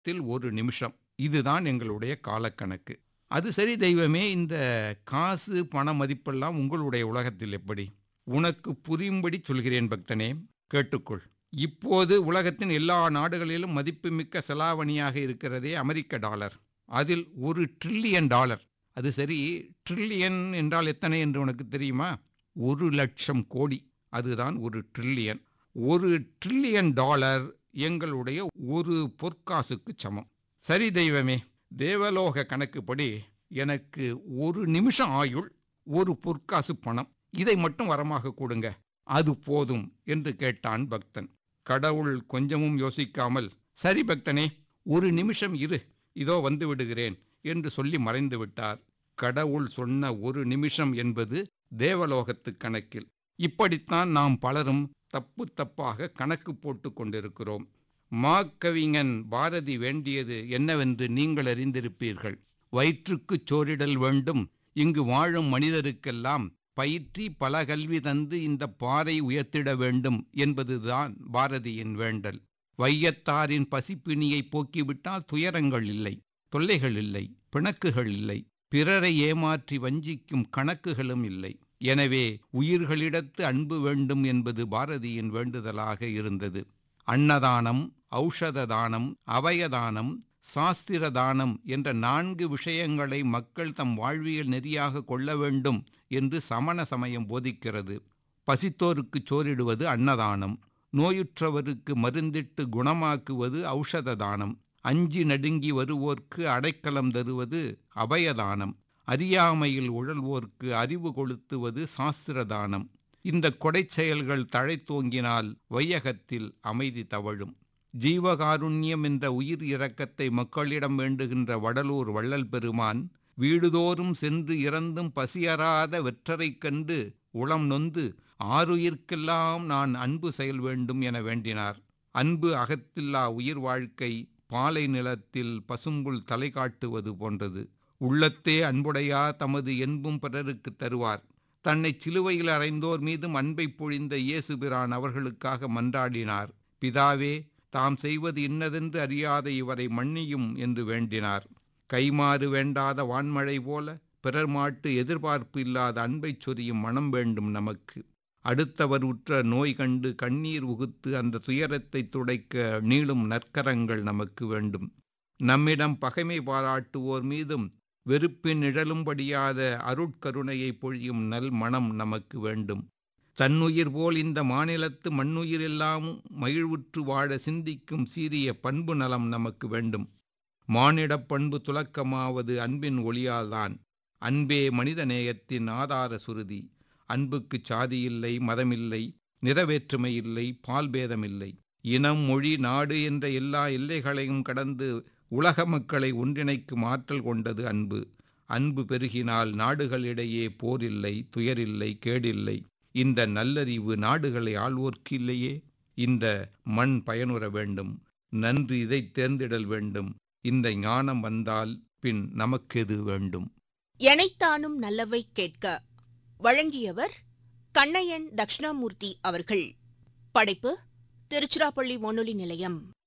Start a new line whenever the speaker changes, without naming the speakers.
உலகத்தில் ஒரு நிமிஷம் இதுதான் எங்களுடைய காலக்கணக்கு அது சரி தெய்வமே இந்த காசு பண மதிப்பெல்லாம் உங்களுடைய உலகத்தில் எப்படி உனக்கு புரியும்படி சொல்கிறேன் பக்தனே கேட்டுக்கொள் இப்போது உலகத்தின் எல்லா நாடுகளிலும் மதிப்புமிக்க செலாவணியாக இருக்கிறதே அமெரிக்க டாலர் அதில் ஒரு ட்ரில்லியன் டாலர் அது சரி ட்ரில்லியன் என்றால் எத்தனை என்று உனக்கு தெரியுமா ஒரு லட்சம் கோடி அதுதான் ஒரு ட்ரில்லியன் ஒரு ட்ரில்லியன் டாலர் எங்களுடைய ஒரு பொற்காசுக்கு சமம் சரி தெய்வமே தேவலோக கணக்குப்படி எனக்கு ஒரு நிமிஷம் ஆயுள் ஒரு பொற்காசு பணம் இதை மட்டும் வரமாக கொடுங்க அது போதும் என்று கேட்டான் பக்தன் கடவுள் கொஞ்சமும் யோசிக்காமல் சரி பக்தனே ஒரு நிமிஷம் இரு இதோ வந்து விடுகிறேன் என்று சொல்லி மறைந்து விட்டார் கடவுள் சொன்ன ஒரு நிமிஷம் என்பது தேவலோகத்து கணக்கில் இப்படித்தான் நாம் பலரும் தப்பு தப்பாக கணக்கு போட்டு கொண்டிருக்கிறோம் மாக்கவிஞன் பாரதி வேண்டியது என்னவென்று நீங்கள் அறிந்திருப்பீர்கள் வயிற்றுக்குச் சோறிடல் வேண்டும் இங்கு வாழும் மனிதருக்கெல்லாம் பயிற்றி பல கல்வி தந்து இந்த பாறை உயர்த்திட வேண்டும் என்பதுதான் பாரதியின் வேண்டல் வையத்தாரின் பசிப்பிணியை போக்கிவிட்டால் துயரங்கள் இல்லை தொல்லைகள் இல்லை பிணக்குகள் இல்லை பிறரை ஏமாற்றி வஞ்சிக்கும் கணக்குகளும் இல்லை எனவே உயிர்களிடத்து அன்பு வேண்டும் என்பது பாரதியின் வேண்டுதலாக இருந்தது அன்னதானம் ஔஷத தானம் அவயதானம் சாஸ்திர தானம் என்ற நான்கு விஷயங்களை மக்கள் தம் வாழ்வியல் நெறியாக கொள்ள வேண்டும் என்று சமண சமயம் போதிக்கிறது பசித்தோருக்கு சோறிடுவது அன்னதானம் நோயுற்றவருக்கு மருந்திட்டு குணமாக்குவது ஔஷத தானம் அஞ்சி நடுங்கி வருவோர்க்கு அடைக்கலம் தருவது அபயதானம் அறியாமையில் உழல்வோர்க்கு அறிவு கொளுத்துவது சாஸ்திர தானம் இந்த கொடை செயல்கள் தழைத்தோங்கினால் வையகத்தில் அமைதி தவழும் ஜீவகாருண்யம் என்ற உயிர் இரக்கத்தை மக்களிடம் வேண்டுகின்ற வடலூர் வள்ளல் பெருமான் வீடுதோறும் சென்று இறந்தும் பசியறாத வெற்றரைக் கண்டு உளம் நொந்து ஆறுயிர்க்கெல்லாம் நான் அன்பு செயல் வேண்டும் என வேண்டினார் அன்பு அகத்தில்லா உயிர் வாழ்க்கை பாலை நிலத்தில் பசும்புல் தலை காட்டுவது போன்றது உள்ளத்தே அன்புடையா தமது என்பும் பிறருக்கு தருவார் தன்னை சிலுவையில் அறைந்தோர் மீதும் அன்பை பொழிந்த இயேசுபிரான் அவர்களுக்காக மன்றாடினார் பிதாவே தாம் செய்வது இன்னதென்று அறியாத இவரை மன்னியும் என்று வேண்டினார் கைமாறு வேண்டாத வான்மழை போல பிறர் மாட்டு எதிர்பார்ப்பு இல்லாத அன்பைச் சொரியும் மனம் வேண்டும் நமக்கு அடுத்தவர் உற்ற நோய் கண்டு கண்ணீர் உகுத்து அந்த துயரத்தை துடைக்க நீளும் நற்கரங்கள் நமக்கு வேண்டும் நம்மிடம் பகைமை பாராட்டுவோர் மீதும் வெறுப்பின் நிழலும்படியாத அருட்கருணையை பொழியும் நல் மனம் நமக்கு வேண்டும் தன்னுயிர் போல் இந்த மாநிலத்து மண்ணுயிரெல்லாம் மகிழ்வுற்று வாழ சிந்திக்கும் சீரிய பண்பு நலம் நமக்கு வேண்டும் மானிடப் பண்பு துலக்கமாவது அன்பின் ஒளியால்தான் அன்பே மனித நேயத்தின் ஆதார சுருதி அன்புக்கு சாதியில்லை மதமில்லை நிறவேற்றுமை இல்லை பால்பேதமில்லை இனம் மொழி நாடு என்ற எல்லா எல்லைகளையும் கடந்து உலக மக்களை ஒன்றிணைக்கும் ஆற்றல் கொண்டது அன்பு அன்பு பெருகினால் நாடுகளிடையே போரில்லை துயரில்லை கேடில்லை இந்த நல்லறிவு நாடுகளை ஆள்வோர்க்கு இல்லையே இந்த மண் பயனுற வேண்டும் நன்று இதை தேர்ந்திடல் வேண்டும் இந்த ஞானம் வந்தால் பின் நமக்கெது வேண்டும்
எனைத்தானும் நல்லவை கேட்க வழங்கியவர் கண்ணையன் தக்ஷணாமூர்த்தி அவர்கள் படைப்பு திருச்சிராப்பள்ளி வானொலி நிலையம்